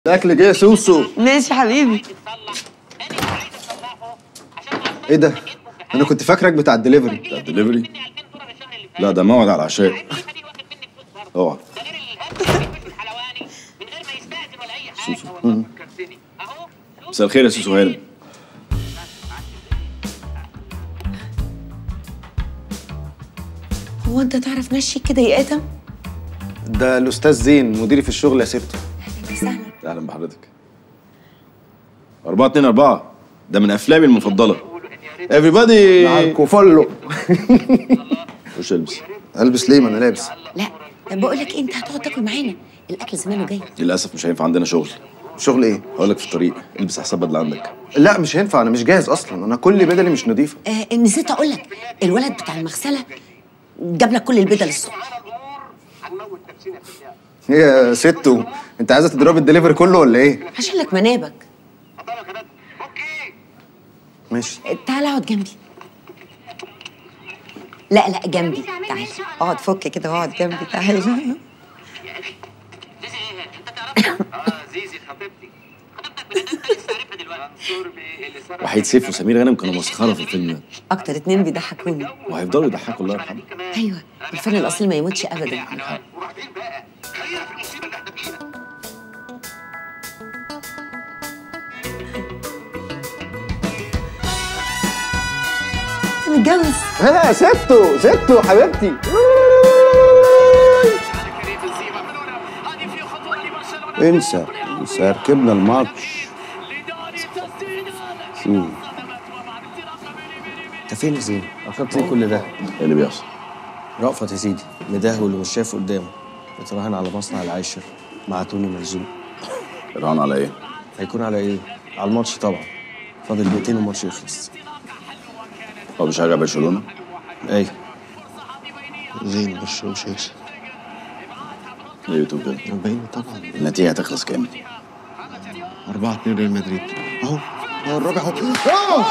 الاكل جه يا سوسو ماشي حبيبي ايه ده انا كنت فاكرك بتاع الدليفري بتاع الدليفري لا ده موعد على العشاء اوعى سوسو مساء الخير يا سوسو هانم هو انت تعرف مشي كده يا ادم ده الاستاذ زين مديري في الشغل يا ستي سهلا اهلا بحضرتك 4 2 4 ده من افلامي المفضله everybody معاكوا فلو خش البس البس ليه ما انا لابس لا بقول لك انت هتقعد تاكل معانا الاكل زمانه جاي للاسف مش هينفع عندنا شغل شغل ايه هقول لك في الطريق البس احسن بدله عندك لا مش هينفع انا مش جاهز اصلا انا كل بدلي مش نظيفه آه نسيت اقول لك الولد بتاع المغسله جاب لك كل البدل الصبح ايه يا ستو انت عايزه تضربي الدليفري كله ولا ايه عشان لك منابك ماشي تعال اقعد جنبي لا لا جنبي تعال اقعد فك كده واقعد جنبي تعال زيزي خطيبتي خطيبتك انت لسه عارفها دلوقتي منصور بيه اللي سرق وحيد سيف وسمير غانم كانوا مسخره في الفيلم ده اكتر اتنين بيضحكوني وهيفضلوا يضحكوا الله يرحمه ايوه الفن الاصيل ما يموتش ابدا وبعدين بقى خلينا في المصيبه اللي احنا فيها انت متجوز ها ستو ستو حبيبتي انسى انسى ركبنا الماتش شو انت فين يا زين؟ اخدت ايه كل ده؟ ايه اللي بيحصل رأفت يا سيدي مدهول ومش شايف قدامه اتراهن على مصنع العاشر مع توني مرزوق رهان على ايه هيكون على ايه؟ على الماتش طبعا فاضل دقيقتين والماتش يخلص هو مش هيرجع برشلونه ايوه زين بس مش هيكسب ليه بتقول كده باين طبعا النتيجه هتخلص كام 4 2 ريال مدريد اهو اهو الرابع اهو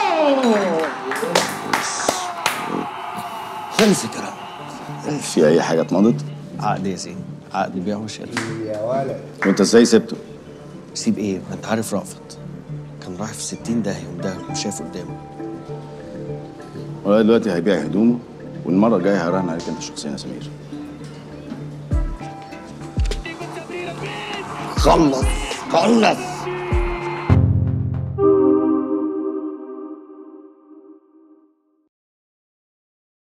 خلص الكلام في اي حاجه اتمضت عقد يا زين عقد بيع وشراء وانت ازاي سبته سيب ايه؟ ما انت عارف رأفت كان رايح في 60 داهية ومدهول ومش شايف قدامه هو دلوقتي هيبيع هدومه والمره الجايه هيراهن عليك انت شخصيا يا سمير خلص خلص